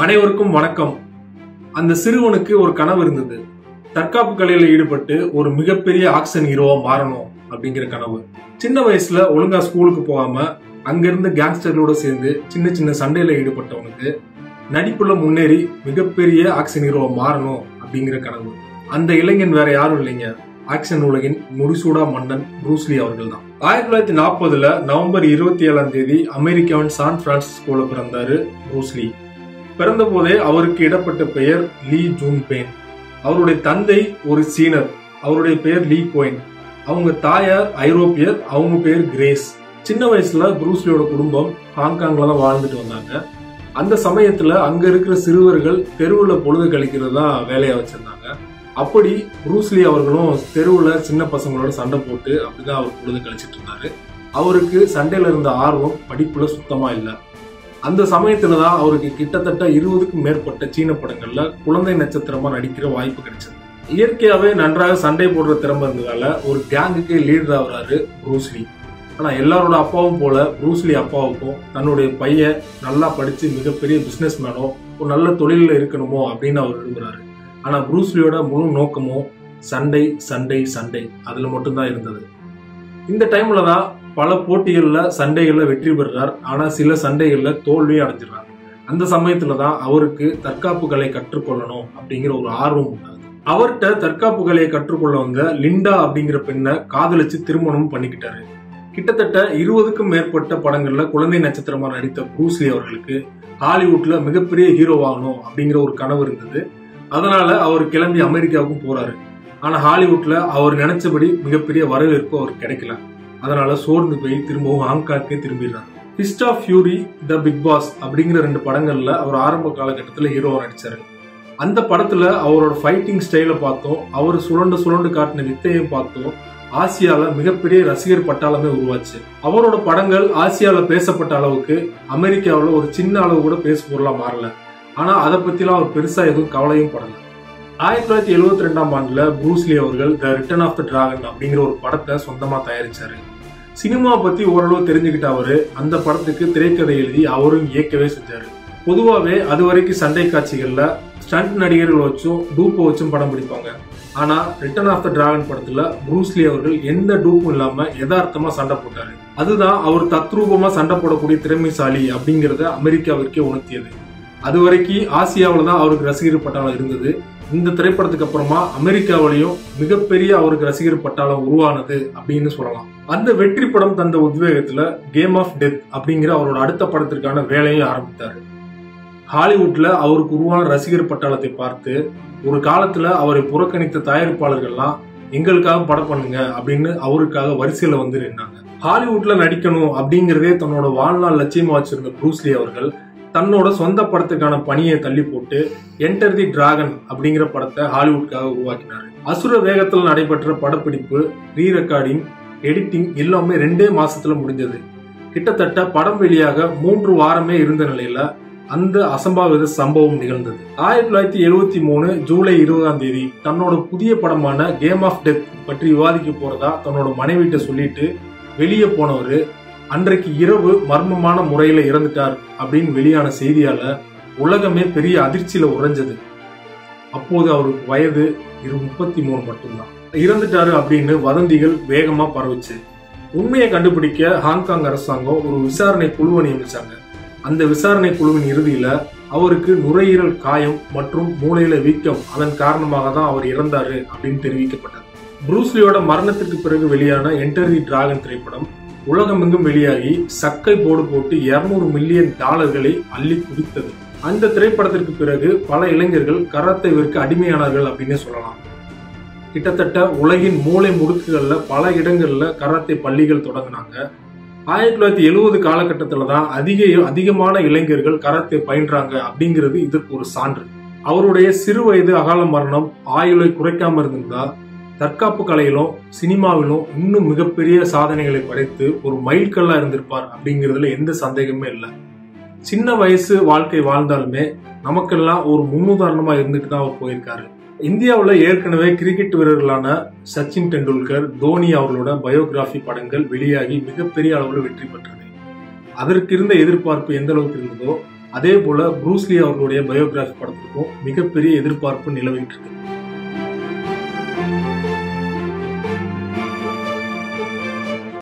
அனைவருக்கும் வணக்கம் அந்த சிறுவனுக்கு ஒரு கனவு இருந்தது தற்காப்பு கலையில ஈடுபட்டு ஒரு மிகப்பெரிய ஆக்ஷன் ஹீரோவா மாறணும் அப்படிங்கிற கனவு சின்ன வயசுல ஒழுங்கா ஸ்கூலுக்கு போகாம அங்கிருந்து கேங்ஸ்டர்களோட சேர்ந்து சின்ன சின்ன சண்டையில ஈடுபட்டவனுக்கு நடிப்புல முன்னேறி மிகப்பெரிய ஆக்ஷன் ஹீரோவா மாறணும் அப்படிங்கிற கனவு அந்த இளைஞன் வேற யாரும் இல்லைங்க ஆக்ஷன் உலகின் முடிசூடா மன்னன் ப்ரூஸ்லி அவர்கள் தான் ஆயிரத்தி தொள்ளாயிரத்தி நாற்பதுல நவம்பர் இருபத்தி ஏழாம் தேதி அமெரிக்காவின் சான் பிரான்சிஸ்கோல பிறந்தாரு ப்ரூஸ்லி பிறந்த போதே அவருக்கு இடப்பட்ட பெயர் லீ ஜூன் பெயின் அவருடைய தந்தை ஒரு சீனர் அவருடைய பெயர் லீ கோயின் அவங்க தாயார் ஐரோப்பியர் அவங்க பேர் கிரேஸ் சின்ன வயசுல ப்ரூஸ்லியோட குடும்பம் ஹாங்காங்ல தான் வாழ்ந்துட்டு வந்தாங்க அந்த சமயத்துல அங்க இருக்கிற சிறுவர்கள் தெருவுல பொழுது கழிக்கிறது தான் வேலையா வச்சிருந்தாங்க அப்படி ப்ரூஸ்லி அவர்களும் தெருவுல சின்ன பசங்களோட சண்டை போட்டு அப்படிதான் அவர் பொழுது கழிச்சிட்டு இருந்தாரு அவருக்கு சண்டையில இருந்த ஆர்வம் படிப்புல சுத்தமா இல்லை அந்த சமயத்துல தான் அவருக்கு கிட்டத்தட்ட இருபதுக்கும் மேற்பட்ட சீன படங்கள்ல குழந்தை நட்சத்திரமா நடிக்கிற வாய்ப்பு கிடைச்சது இயற்கையாவே நன்றாக சண்டை போடுற திறமை இருந்ததால ஒரு கேங்குக்கு லீடர் ஆகுறாரு ப்ரூஸ்லி ஆனா எல்லாரோட அப்பாவும் போல ப்ரூஸ்லி அப்பாவுக்கும் தன்னுடைய பையன் நல்லா படிச்சு மிகப்பெரிய பிசினஸ் மேனோ ஒரு நல்ல தொழில இருக்கணுமோ அப்படின்னு அவர் விரும்புறாரு ஆனா ப்ரூஸ்லியோட முழு நோக்கமும் சண்டை சண்டை சண்டை அதுல மட்டும்தான் இருந்தது இந்த டைம்ல தான் பல போட்டிகள்ல சண்டைகள்ல வெற்றி பெறுறார் ஆனா சில சண்டைகள்ல தோல்வியும் அடைஞ்சிடறார் அந்த சமயத்துல தான் அவருக்கு தற்காப்பு கலை கற்றுக்கொள்ளணும் அப்படிங்கிற ஒரு ஆர்வம் உண்டாகுது அவர்கிட்ட தற்காப்பு கலையை கற்றுக்கொள்ள வந்த லிண்டா அப்படிங்கிற பெண்ணை காதலிச்சு திருமணம் பண்ணிக்கிட்டாரு கிட்டத்தட்ட இருபதுக்கும் மேற்பட்ட படங்கள்ல குழந்தை நட்சத்திரமா நடித்த ப்ரூஸ்லி அவர்களுக்கு ஹாலிவுட்ல மிகப்பெரிய ஹீரோ ஆகணும் அப்படிங்கிற ஒரு கனவு இருந்தது அதனால அவர் கிளம்பி அமெரிக்காவுக்கும் போறாரு ஆனா ஹாலிவுட்ல அவர் நினைச்சபடி மிகப்பெரிய வரவேற்பு அவருக்கு கிடைக்கல அதனால சோர்ந்து போய் திரும்பவும் ஹாங்காங்கே திரும்பிடுறாரு Fist of Fury The Big Boss அப்படிங்கிற ரெண்டு படங்கள்ல அவர் ஆரம்ப காலகட்டத்தில் ஹீரோவா நடிச்சாரு அந்த படத்துல அவரோட ஃபைட்டிங் ஸ்டைல பார்த்தோம் அவர் சுழண்டு சுழண்டு காட்டின வித்தையும் பார்த்தோம் ஆசியால மிகப்பெரிய ரசிகர் பட்டாளமே உருவாச்சு அவரோட படங்கள் ஆசியால பேசப்பட்ட அளவுக்கு அமெரிக்காவில் ஒரு சின்ன அளவு கூட பேசு பொருளா மாறல ஆனா அதை பத்திலாம் அவர் பெருசா எதுவும் கவலையும் படல ஆயிரத்தி தொள்ளாயிரத்தி எழுபத்தி ரெண்டாம் ஆண்டுல ப்ரூஸ்லி அவர்கள் The Return of the Dragon அப்படிங்கிற ஒரு படத்தை சொந்தமா தயாரிச்சாரு சினிமா பத்தி ஓரளவு தெரிஞ்சுக்கிட்ட அவரு அந்த படத்துக்கு திரைக்கதை எழுதி அவரும் இயக்கவே செஞ்சாரு பொதுவாகவே அது வரைக்கும் சண்டை காட்சிகள்ல ஸ்டண்ட் நடிகர்கள் வச்சும் டூப்பை வச்சும் படம் பிடிப்பாங்க ஆனா ரிட்டர்ன் ஆஃப் த டிராகன் படத்துல ப்ரூஸ்லி அவர்கள் எந்த டூப்பும் இல்லாம யதார்த்தமா சண்டை போட்டாரு அதுதான் அவர் தத்ரூபமா சண்டை போடக்கூடிய திறமைசாலி அப்படிங்கறத அமெரிக்காவிற்கே உணர்த்தியது அது வரைக்கும் ஆசியாவில் தான் அவருக்கு ரசிகர் பட்டாளம் இருந்தது இந்த திரைப்படத்துக்கு அப்புறமா அமெரிக்காவிலையும் மிகப்பெரிய அவருக்கு ரசிகர் பட்டாளம் உருவானது அப்படின்னு சொல்லலாம் அந்த வெற்றி படம் தந்த உத்வேகத்துல கேம் ஆஃப் டெத் அப்படிங்கிற அவரோட அடுத்த படத்திற்கான வேலையும் ஆரம்பித்தாரு ஹாலிவுட்ல அவருக்கு உருவான ரசிகர் பட்டாளத்தை பார்த்து ஒரு காலத்துல அவரை புறக்கணித்த தயாரிப்பாளர்கள்லாம் எங்களுக்காக படம் பண்ணுங்க அப்படின்னு அவருக்காக வரிசையில வந்து நின்னாங்க ஹாலிவுட்ல நடிக்கணும் அப்படிங்கறதே தன்னோட வாழ்நாள் லட்சியமா வச்சிருந்த ப்ரூஸ்லி அவர்கள் தன்னோட சொந்த படத்துக்கான பணியை தள்ளி போட்டு என்டர் தி டிராகன் அப்படிங்கிற படத்தை ஹாலிவுட்காக உருவாக்கினார் அசுர வேகத்தில் நடைபெற்ற படப்பிடிப்பு ரீ ரெக்கார்டிங் எடிட்டிங் எல்லாமே ரெண்டே மாசத்துல முடிஞ்சது கிட்டத்தட்ட படம் வெளியாக மூன்று வாரமே இருந்த நிலையில அந்த அசம்பாவித சம்பவம் நிகழ்ந்தது ஆயிரத்தி தொள்ளாயிரத்தி எழுபத்தி மூணு ஜூலை இருபதாம் தேதி தன்னோட புதிய படமான கேம் ஆஃப் டெத் பற்றி விவாதிக்க போறதா தன்னோட மனைவிட்ட சொல்லிட்டு வெளியே போனவர் அன்றைக்கு இரவு மர்மமான முறையில இறந்துட்டார் அப்படின்னு வெளியான செய்தியால உலகமே பெரிய அதிர்ச்சியில உறைஞ்சது அப்போது அவருக்கு வயது இரு முப்பத்தி மூணு மட்டும்தான் இறந்துட்டாரு அப்படின்னு வதந்திகள் வேகமா பரவுச்சு உண்மையை கண்டுபிடிக்க ஹாங்காங் அரசாங்கம் ஒரு விசாரணை குழுவை நியமிச்சாங்க அந்த விசாரணை குழுவின் இறுதியில அவருக்கு நுரையீரல் காயம் மற்றும் மூளையில வீக்கம் அதன் காரணமாக தான் அவர் இறந்தாரு அப்படின்னு தெரிவிக்கப்பட்டது ப்ரூஸ்லியோட மரணத்திற்கு பிறகு வெளியான என்டர் தி டிராகன் திரைப்படம் உலகமெங்கும் வெளியாகி சக்கை போடு போட்டு இருநூறு மில்லியன் டாலர்களை அள்ளி குவித்தது அந்த திரைப்படத்திற்கு பிறகு பல இளைஞர்கள் கராத்தை விற்க அடிமையானார்கள் அப்படின்னு சொல்லலாம் கிட்டத்தட்ட உலகின் மூளை முடுக்குகள்ல பல இடங்கள்ல கராத்தை பள்ளிகள் தொடங்கினாங்க ஆயிரத்தி தொள்ளாயிரத்தி எழுபது காலகட்டத்துல தான் அதிக அதிகமான இளைஞர்கள் கராத்தை பயின்றாங்க அப்படிங்கிறது இதற்கு ஒரு சான்று அவருடைய சிறு வயது அகால மரணம் ஆயுளை குறைக்காம இருந்திருந்தா தற்காப்பு கலையிலும் சினிமாவிலும் இன்னும் மிகப்பெரிய சாதனைகளை படைத்து ஒரு மைல்கல்லா இருந்திருப்பார் அப்படிங்கிறதுல எந்த சந்தேகமே இல்லை சின்ன வயசு வாழ்க்கை வாழ்ந்தாலுமே நமக்கெல்லாம் ஒரு முன்னுதாரணமா இருந்துட்டு தான் அவர் போயிருக்காரு இந்தியாவில் ஏற்கனவே கிரிக்கெட் வீரர்களான சச்சின் டெண்டுல்கர் தோனி அவர்களோட பயோகிராஃபி படங்கள் வெளியாகி மிகப்பெரிய அளவில் வெற்றி பெற்றது அதற்கு இருந்த எதிர்பார்ப்பு எந்த அளவுக்கு இருந்ததோ அதே போல ப்ரூஸ்லி அவர்களுடைய பயோகிராஃபி படத்துக்கும் மிகப்பெரிய எதிர்பார்ப்பு நிலவிட்டு இருக்கு